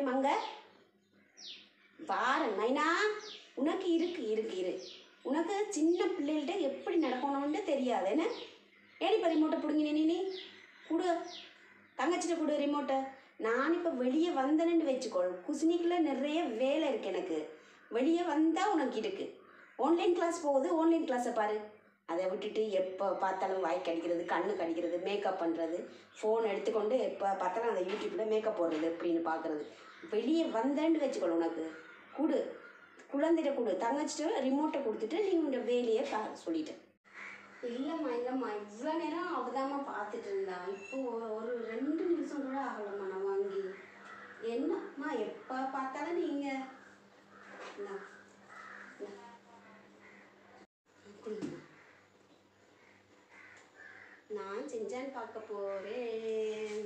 time அங்கே வாரேன் மைனா உனக்கு இருக்கு இருக்கு இரு உனக்கு சின்ன பிள்ளைகள்கிட்ட எப்படி நடக்கணும்னு தெரியாது என்ன ஏடி இப்போ ரிமோட்டை பிடுங்கினே நீ நீ கொடு தங்கச்சிட்ட கொடு ரிமோட்டை நான் இப்போ வெளியே வந்தேன்னு வச்சுக்கோ குசினிக்குள்ள நிறைய வேலை இருக்கு எனக்கு வெளியே வந்தால் உனக்கு இருக்கு ஆன்லைன் கிளாஸ் போகுது ஆன்லைன் கிளாஸை பாரு அதை விட்டுட்டு எப்போ பார்த்தாலும் வாய் கடிக்கிறது கண்ணு கடிக்கிறது மேக்கப் பண்ணுறது ஃபோன் எடுத்துக்கொண்டு எப்போ பார்த்தாலும் அந்த யூடியூப்பில் மேக்கப் போடுறது எப்படின்னு பார்க்குறது வெளியே வந்தேன்னு வச்சுக்கோ உனக்கு கொடு குழந்தைகிட்ட கொடு தங்கச்சிட்ட ரிமோட்டை கொடுத்துட்டு நீ உங்க வேலையை பா சொல்லிட்டேன் இல்லைம்மா இல்லைம்மா இவ்வளோ நேரம் அவதாம்மா பார்த்துட்டு இருந்தா இப்போ ஒரு- ஒரு ரெண்டு நிமிஷம் கூட ஆகலம்மா நான் வாங்கி என்னம்மா எப்போ பார்த்தாலும் நீங்கள் நான் செஞ்சான்னு பார்க்க போகிறேன்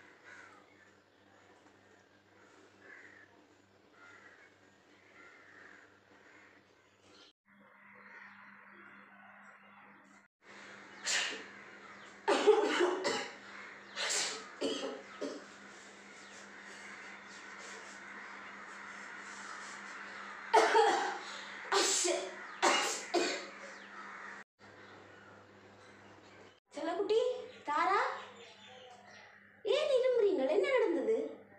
செல்லக்குட்டி தாரா ஏன் இருமுறீங்கள் என்ன நடந்தது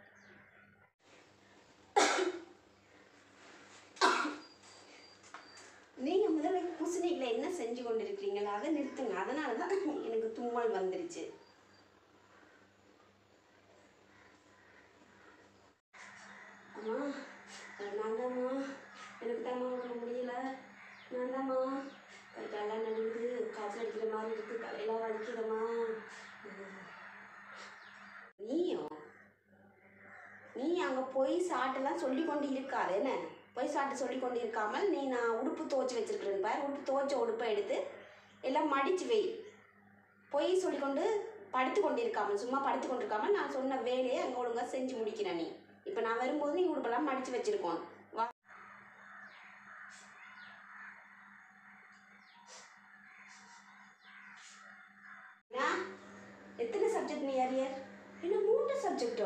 நீங்க முதல்ல பூசணிகளை என்ன செஞ்சு கொண்டிருக்கிறீங்களா அதை நிறுத்துங்க அதனால தான் எனக்கு தும்மல் வந்துருச்சு அம்மா நான் தாம்மா எனக்கு தாம்மா உடம்பு முடியல நான் தாம்மா கை காலெல்லாம் நடுங்குது காய்ச்சல் அடிக்கிற மாதிரி இருக்கு தலையெல்லாம் வலிக்குதம்மா நீயும் நீ அங்கே போய் சாட்டெல்லாம் சொல்லி கொண்டு இருக்காது என்ன போய் சாட்டு சொல்லி கொண்டு இருக்காமல் நீ நான் உடுப்பு துவச்சி வச்சிருக்கிறேன் பாரு உடுப்பு துவச்ச உடுப்பை எடுத்து எல்லாம் மடிச்சு வை போய் சொல்லிக்கொண்டு படுத்து கொண்டு இருக்காமல் சும்மா படுத்து கொண்டு இருக்காமல் நான் சொன்ன வேலையை அங்கே ஒழுங்கா செஞ்சு முடிக்கிறேன் நீ இப்போ நான் வரும்போது நீ உடுப்பெல்லாம் மடிச்சு வச்சிருக்கோம் வா நான் எத்தனை சப்ஜெக்ட் நீ அரியர் இன்னும் மூன்று சப்ஜெக்டோ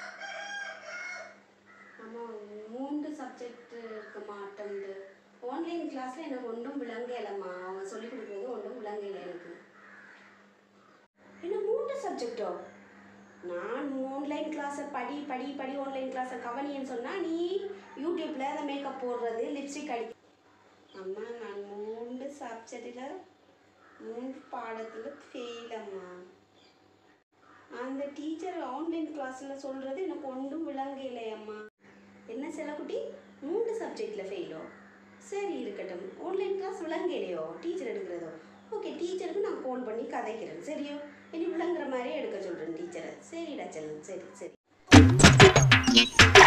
ஆமாம் மூன்று சப்ஜெக்ட் இருக்க மாட்டேங்குது ஆன்லைன் கிளாஸில் எனக்கு ஒன்றும் விளங்கலம்மா அவங்க சொல்லிக் கொடுக்குறது ஒன்றும் விளங்கல எனக்கு இன்னும் மூன்று சப்ஜெக்டோ நான் ஆன்லைன் கிளாஸை படி படி படி ஆன்லைன் கிளாஸை கவனின்னு சொன்னால் நீ யூடியூப்பில் அந்த மேக்கப் போடுறது லிப்ஸ்டிக் அடி அம்மா நான் மூன்று சப்ஜெக்டில் மூன்று பாடத்தில் ஃபெயில் அம்மா அந்த டீச்சர் ஆன்லைன் கிளாஸில் சொல்கிறது எனக்கு ஒன்றும் விளங்கலை அம்மா என்ன செல்லக்குட்டி மூன்று சப்ஜெக்டில் ஃபெயிலோ சரி இருக்கட்டும் ஆன்லைன் கிளாஸ் விளங்கலையோ டீச்சர் எடுக்கிறதோ ஓகே டீச்சருக்கு நான் ஃபோன் பண்ணி கதைக்கிறேன் சரியோ இனி விளங்குற மாதிரியே எடுக்க சொல்கிறேன் டீச்சரை சரிடா செல்லம் சரி சரி